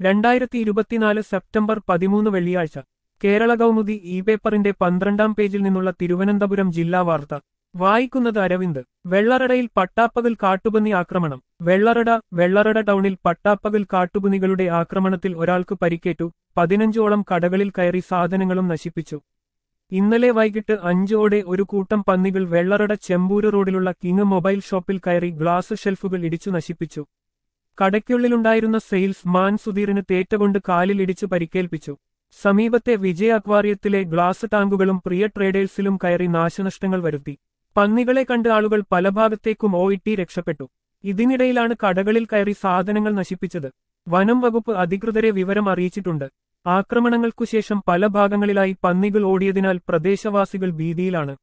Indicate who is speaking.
Speaker 1: രണ്ടായിരത്തി ഇരുപത്തിനാല് സെപ്റ്റംബർ പതിമൂന്ന് വെള്ളിയാഴ്ച കേരള കൗമുദി ഇ പേപ്പറിന്റെ പന്ത്രണ്ടാം പേജിൽ നിന്നുള്ള തിരുവനന്തപുരം ജില്ലാ വാർത്ത വായിക്കുന്നത് അരവിന്ദ് വെള്ളറടയിൽ പട്ടാപ്പകൽ കാട്ടുപന്നി ആക്രമണം വെള്ളറട വെള്ളറട ടൗണിൽ പട്ടാപ്പകൽ കാട്ടുപന്നികളുടെ ആക്രമണത്തിൽ ഒരാൾക്ക് പരിക്കേറ്റു പതിനഞ്ചോളം കടകളിൽ കയറി സാധനങ്ങളും നശിപ്പിച്ചു ഇന്നലെ വൈകിട്ട് അഞ്ചോടെ ഒരു കൂട്ടം പന്നികൾ വെള്ളറട ചെമ്പൂര് റോഡിലുള്ള കിങ് മൊബൈൽ ഷോപ്പിൽ കയറി ഗ്ലാസ് ഷെൽഫുകൾ ഇടിച്ചു നശിപ്പിച്ചു കടയ്ക്കുള്ളിലുണ്ടായിരുന്ന സെയിൽസ് മാൻ സുധീറിന് തേറ്റകൊണ്ട് കാലിൽ ഇടിച്ചു പരിക്കേൽപ്പിച്ചു സമീപത്തെ വിജയ അക്വാറിയത്തിലെ ഗ്ലാസ് ടാങ്കുകളും പ്രിയ ട്രേഡേഴ്സിലും കയറി നാശനഷ്ടങ്ങൾ വരുത്തി പന്നികളെ കണ്ട് ആളുകൾ പല ഭാഗത്തേക്കും ഓയിട്ടി രക്ഷപ്പെട്ടു ഇതിനിടയിലാണ് കടകളിൽ കയറി സാധനങ്ങൾ നശിപ്പിച്ചത് വനം വകുപ്പ് അധികൃതരെ വിവരം അറിയിച്ചിട്ടുണ്ട് ആക്രമണങ്ങൾക്കുശേഷം പല ഭാഗങ്ങളിലായി പന്നികൾ ഓടിയതിനാൽ പ്രദേശവാസികൾ ഭീതിയിലാണ്